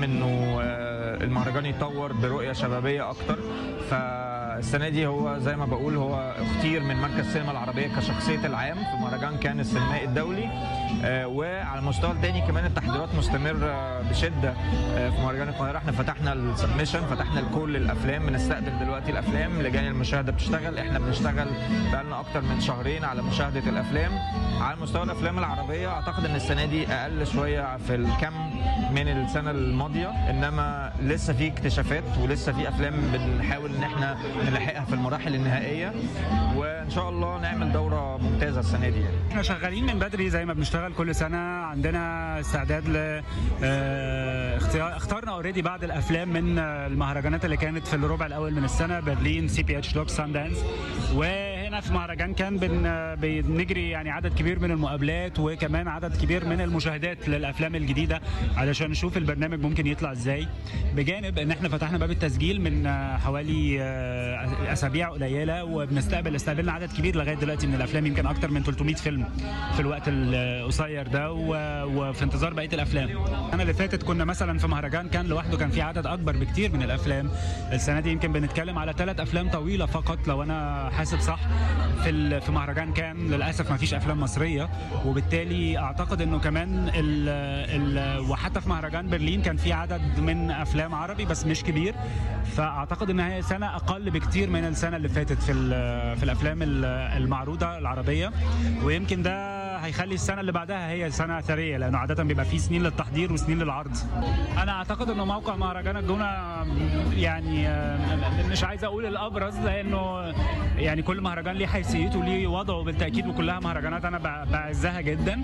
انه آه، المهرجان يتطور برؤيه شبابيه اكتر فالسنه دي هو زي ما بقول هو اختير من مركز السينما العربيه كشخصيه العام في مهرجان كان السينمائي الدولي آه، وعلى المستوى الثاني كمان التحضيرات مستمره بشده آه، في مهرجان القاهره احنا فتحنا السبمشن فتحنا لكل الافلام بنستقبل دلوقتي الافلام لجان المشاهده بتشتغل احنا بنشتغل بقالنا اكتر من شهرين على مشاهده الافلام على مستوى الافلام العربيه اعتقد ان السنه دي اقل شويه في الكم من السنه الماضيه انما لسه في اكتشافات ولسه في افلام بنحاول ان احنا نلحقها في المراحل النهائيه وان شاء الله نعمل دوره ممتازه السنه دي يعني. احنا شغالين من بدري زي ما بنشتغل كل سنه عندنا استعداد ل آه، اختيار اخترنا اوريدي بعض الافلام من آه، المهرجانات اللي كانت في الربع الاول من السنه برلين سي بي اتش دوك سان دانس وهنا في مهرجان كان بن آه، بنجري يعني عدد كبير من المقابلات وكمان عدد كبير من المشاهدات للافلام الجديده علشان نشوف البرنامج ممكن يطلع ازاي بجانب ان احنا فتحنا باب التسجيل من آه، حوالي آه، اسابيع قليله وبنستقبل استقبلنا عدد كبير لغايه دلوقتي من الافلام يمكن اكتر من 300 فيلم في الوقت القصير ده و- وفي انتظار بقيه الافلام السنه اللي فاتت كنا مثلا في مهرجان كان لوحده كان في عدد اكبر بكتير من الافلام السنه دي يمكن بنتكلم على ثلاث افلام طويله فقط لو انا حاسب صح في ال- في مهرجان كان للاسف ما فيش افلام مصريه وبالتالي اعتقد انه كمان ال ال وحتى في مهرجان برلين كان في عدد من افلام عربي بس مش كبير فاعتقد ان هي سنه اقل بكتير من السنه اللي فاتت في ال- في الافلام ال- المعروضه العربيه ويمكن ده هيخلي السنه اللي بعدها هي سنه اثريه لانه عاده بيبقى في سنين للتحضير وسنين للعرض انا اعتقد انه موقع مهرجان الجونه يعني آه، مش عايز اقول الابرز لانه يعني كل مهرجان ليه حيثيته وليه وضعه بالتاكيد وكلها مهرجانات انا بع- بعزها جدا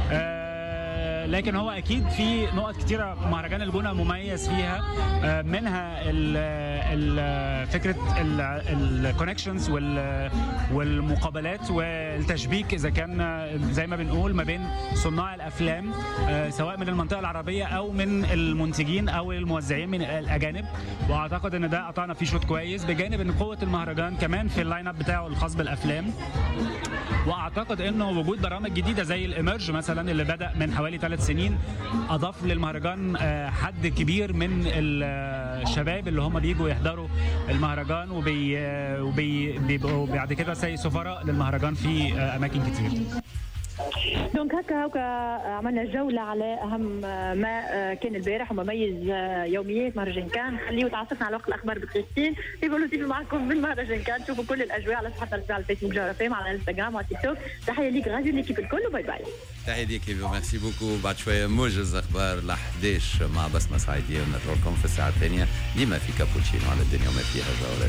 آه، لكن هو اكيد في نقط كتيره مهرجان الجونه مميز فيها آه، منها ال ال فكره الكونكشنز والمقابلات والتشبيك اذا كان آه، زي ما بنقول ما بين صناع الافلام آه، سواء من المنطقه العربيه او من المنتجين او الموزعين من الاجانب واعتقد ان ده قطعنا فيه شوط كويس بجانب ان قوه المهرجان كمان في اللاين اب بتاعه الخاص بالافلام واعتقد انه وجود برامج جديده زي الاميرج مثلا اللي بدا من حوالي ثلاث سنين اضاف للمهرجان آه، حد كبير من الشباب اللي هم بيجوا يحضروا المهرجان وبي آه، وبي بيبقوا بعد كده زي سفراء للمهرجان في آه، اماكن كتير دونك هكا هكا عملنا جولة على أهم ما كان البارح ومميز يوميات مهرجان كان خليه تعرفنا على وقت الأخبار بكريستين يقولوا تيجي معكم من مهرجان كان تشوفوا كل الأجواء على صفحتنا على الفيسبوك جارة فيم على الانستغرام وعلى تيك توك تحية ليك غازي ليكيب الكل وباي باي تحية ليك ايفو ميرسي بوكو بعد شوية موجز اخبار ل 11 مع بسمة صعيدية ونرجع لكم في الساعة الثانية ديما في كابوتشينو على الدنيا وما فيها جولات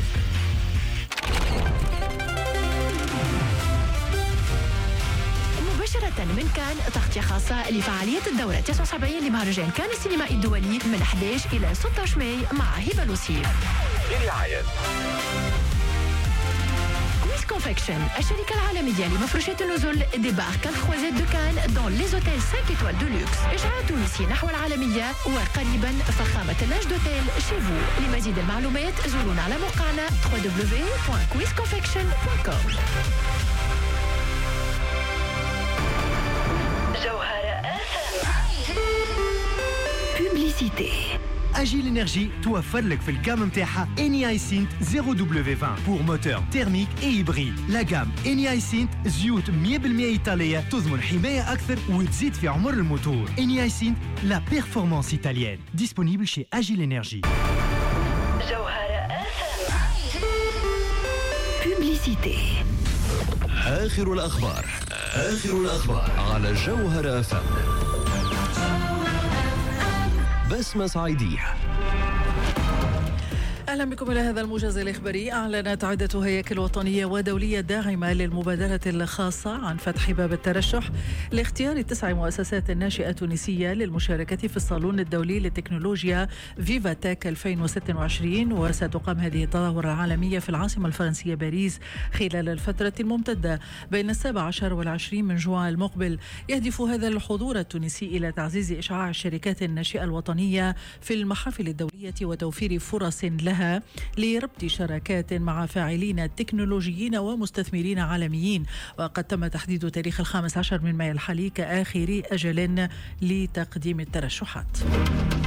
مباشرة من كان تغطية خاصة لفعالية الدورة 79 لمهرجان كان السينمائي الدولي من 11 إلى 16 ماي مع هبة لوسي برعاية كويس كونفكشن الشركة العالمية لمفروشات النزل ديبارك الخوازات دو كان دون لي زوتيل 5 étoiles دو لوكس إشعاع تونسي نحو العالمية وقريبا فخامة اللاج دوتيل شيفو لمزيد المعلومات زورونا على موقعنا www.quizconfection.com Publicité اجيل انرجي توفر لك في الجام متاعها اني اي سينت 0 دبليو 20 بور موتور تيرميك اي هيبريد لا جام اني اي سينت زيوت 100% ايطاليه تضمن حمايه اكثر وتزيد في عمر الموتور اني اي سينت لا بيرفورمانس ايطاليان ديسپونيبل chez اجيل انرجي Publicité آخر الأخبار آخر الأخبار على جوهر أفهم بسمة صعيدية اهلا بكم الى هذا الموجز الاخباري اعلنت عده هياكل وطنيه ودوليه داعمه للمبادره الخاصه عن فتح باب الترشح لاختيار تسع مؤسسات ناشئه تونسيه للمشاركه في الصالون الدولي للتكنولوجيا فيفا تاك 2026 وستقام هذه التظاهره العالميه في العاصمه الفرنسيه باريس خلال الفتره الممتده بين السابع عشر والعشرين من جوان المقبل يهدف هذا الحضور التونسي الى تعزيز اشعاع الشركات الناشئه الوطنيه في المحافل الدوليه وتوفير فرص لها لربط شراكات مع فاعلين تكنولوجيين ومستثمرين عالميين وقد تم تحديد تاريخ الخامس عشر من مايو الحالي كآخر أجل لتقديم الترشحات